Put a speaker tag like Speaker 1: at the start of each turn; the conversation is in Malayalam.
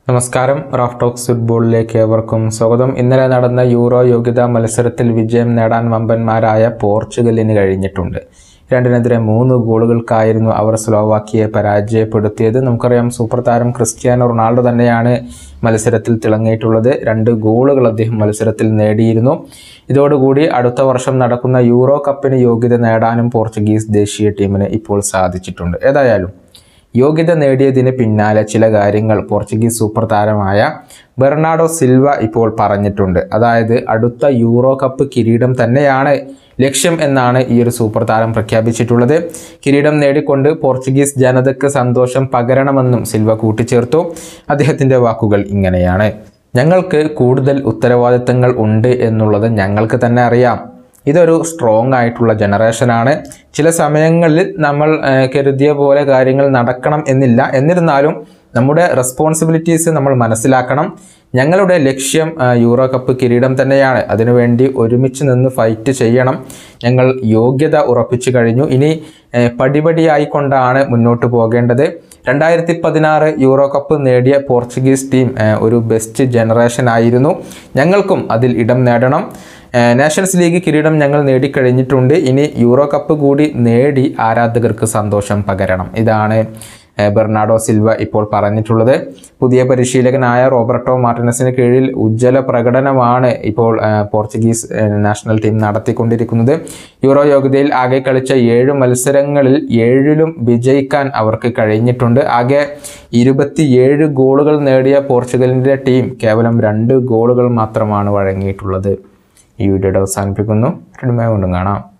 Speaker 1: നമസ്കാരം റാഫ് ടോക്സ് ഫുട്ബോളിലേക്ക് ഏവർക്കും സ്വാഗതം ഇന്നലെ നടന്ന യൂറോ യോഗ്യതാ മത്സരത്തിൽ വിജയം നേടാൻ വമ്പന്മാരായ പോർച്ചുഗലിന് കഴിഞ്ഞിട്ടുണ്ട് രണ്ടിനെതിരെ മൂന്ന് ഗോളുകൾക്കായിരുന്നു അവർ സ്ലോവാക്കിയെ പരാജയപ്പെടുത്തിയത് നമുക്കറിയാം സൂപ്പർ താരം ക്രിസ്ത്യാനോ റൊണാൾഡോ തന്നെയാണ് മത്സരത്തിൽ തിളങ്ങിയിട്ടുള്ളത് രണ്ട് ഗോളുകൾ അദ്ദേഹം മത്സരത്തിൽ നേടിയിരുന്നു ഇതോടുകൂടി അടുത്ത വർഷം നടക്കുന്ന യൂറോ കപ്പിന് യോഗ്യത നേടാനും പോർച്ചുഗീസ് ദേശീയ ടീമിന് ഇപ്പോൾ സാധിച്ചിട്ടുണ്ട് ഏതായാലും യോഗ്യത നേടിയതിന് പിന്നാലെ ചില കാര്യങ്ങൾ പോർച്ചുഗീസ് സൂപ്പർ താരമായ ബെർണാഡോ സിൽവ ഇപ്പോൾ പറഞ്ഞിട്ടുണ്ട് അതായത് അടുത്ത യൂറോ കപ്പ് കിരീടം തന്നെയാണ് ലക്ഷ്യം എന്നാണ് ഈ ഒരു സൂപ്പർ താരം പ്രഖ്യാപിച്ചിട്ടുള്ളത് കിരീടം നേടിക്കൊണ്ട് പോർച്ചുഗീസ് ജനതയ്ക്ക് സന്തോഷം പകരണമെന്നും സിൽവ കൂട്ടിച്ചേർത്തു അദ്ദേഹത്തിൻ്റെ വാക്കുകൾ ഇങ്ങനെയാണ് ഞങ്ങൾക്ക് കൂടുതൽ ഉത്തരവാദിത്തങ്ങൾ ഉണ്ട് എന്നുള്ളത് ഞങ്ങൾക്ക് തന്നെ അറിയാം ഇതൊരു സ്ട്രോങ് ആയിട്ടുള്ള ജനറേഷനാണ് ചില സമയങ്ങളിൽ നമ്മൾ ഏഹ്, കരുതിയ പോലെ കാര്യങ്ങൾ നടക്കണം എന്നില്ല എന്നിരുന്നാലും നമ്മുടെ റെസ്പോൺസിബിലിറ്റീസ് നമ്മൾ മനസ്സിലാക്കണം ഞങ്ങളുടെ ലക്ഷ്യം ആ, യൂറോ കപ്പ് കിരീടം തന്നെയാണ് അതിനുവേണ്ടി ഒരുമിച്ച് നിന്ന് ഫൈറ്റ് ചെയ്യണം ഞങ്ങൾ യോഗ്യത ഉറപ്പിച്ചു കഴിഞ്ഞു ഇനി ഏഹ്, പടിപടിയായിക്കൊണ്ടാണ് മുന്നോട്ട് പോകേണ്ടത് രണ്ടായിരത്തി പതിനാറ് യൂറോ കപ്പ് നേടിയ പോർച്ചുഗീസ് ടീം ഏഹ്, ഒരു ബെസ്റ്റ് ജനറേഷൻ ആയിരുന്നു ഞങ്ങൾക്കും അതിൽ ഇടം നേടണം ഏഹ് നാഷൻസ് ലീഗ് കിരീടം ഞങ്ങൾ നേടിക്കഴിഞ്ഞിട്ടുണ്ട് ഇനി യൂറോ കപ്പ് കൂടി നേടി ആരാധകർക്ക് സന്തോഷം പകരണം ഇതാണ് ഏഹ് ബെർണാഡോ സിൽവ ഇപ്പോൾ പറഞ്ഞിട്ടുള്ളത് പുതിയ പരിശീലകനായ റോബർട്ടോ മാർട്ടിനസിന് കീഴിൽ ഉജ്ജ്വല പ്രകടനമാണ് ഇപ്പോൾ ഏഹ് പോർച്ചുഗീസ് ഏഹ് നാഷണൽ ടീം നടത്തിക്കൊണ്ടിരിക്കുന്നത് യൂറോ യോഗ്യതയിൽ ആകെ കളിച്ച ഏഴ് മത്സരങ്ങളിൽ ഏഴിലും വിജയിക്കാൻ അവർക്ക് കഴിഞ്ഞിട്ടുണ്ട് ആകെ ഇരുപത്തിയേഴ് ഗോളുകൾ നേടിയ പോർച്ചുഗലിൻ്റെ ടീം കേവലം രണ്ട് ഗോളുകൾ മാത്രമാണ് വഴങ്ങിയിട്ടുള്ളത് ഈ വീഡിയോയുടെ അവസാനിപ്പിക്കുന്നു വീണ്ടും കാണാം